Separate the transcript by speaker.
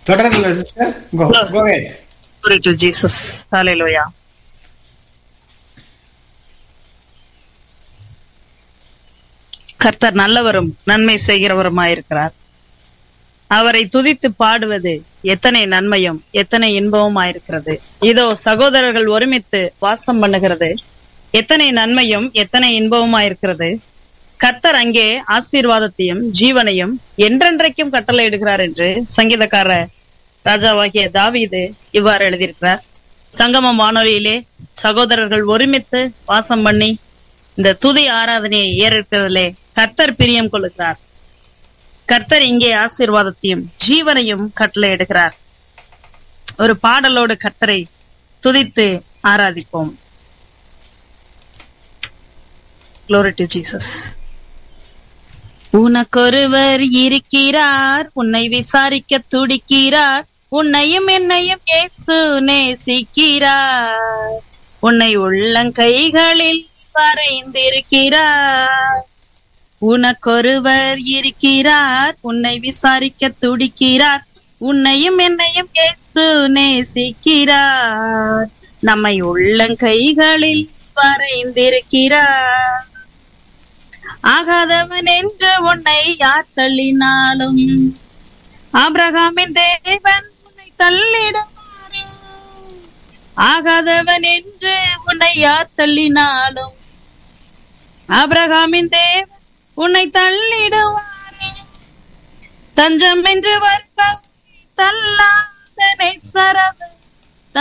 Speaker 1: தொடருங்க sister go go ahead.
Speaker 2: Glory to Jesus. Hallelujah. கர்த்தர் நல்லவரும் நன்மை செய்கிறவருமாயிருக்கிறார் அவரை துதித்து பாடுவது எத்தனை நன்மையும் எத்தனை இன்பமுமாயிருக்கிறது இதோ சகோதரர்கள் ஒருமித்து வாசம் பண்ணுகிறது எத்தனை நன்மையும் எத்தனை இன்பமுமாயிருக்கிறது கர்த்தர் அங்கே ஆசீர்வாதத்தையும் ஜீவனையும் என்றென்றைக்கும் கட்டளையிடுகிறார் என்று சங்கீதக்காரர் ராஜாவாகிய தாவீது இவ்வாறு எழுதியிருக்கிறார் சங்கமம் வானொலியிலே சகோதரர்கள் ஒருமித்து வாசம் பண்ணி இந்த துதி ஆராதனையை ஏறெடுக்கிறதிலே கர்த்தர் பிரியம் கொள்ளுகிறார் கர்த்தர் இங்கே ஆசீர்வாதத்தையும் ஜீவனையும் கட்டளையிடுகிறார் ஒரு பாடலோடு கர்த்தரை துதித்து ஆராதிப்போம் Glory to Jesus. உனக்கொருவர் இருக்கிறார் உன்னை விசாரிக்க துடிக்கிறார் உன்னையும் என்னையும் இயேசு நேசிக்கிறார் உன்னை உள்ளங்கைகளில் வரைந்திருக்கிறார் உனக்கொருவர் இருக்கிறார் உன்னை விசாரிக்க துடிக்கிறார் உன்னையும் என்னையும் இயேசு நேசிக்கிறார் நம்மை உள்ளங்கைகளில் வரைந்திருக்கிறார் ஆகாதவன் என்று உன்னை யார் தள்ளினாலும் ஆபிரகாமின் தேவன் உன்னை தள்ளிடுவாரே ஆகாதவன் என்று உன்னை யார் தள்ளினாலும் ஆபிரகாமின் தேவன் உன்னை தள்ளிடுவாரே தஞ்சம் என்று வருபவனை தள்ளாதனை சரவன்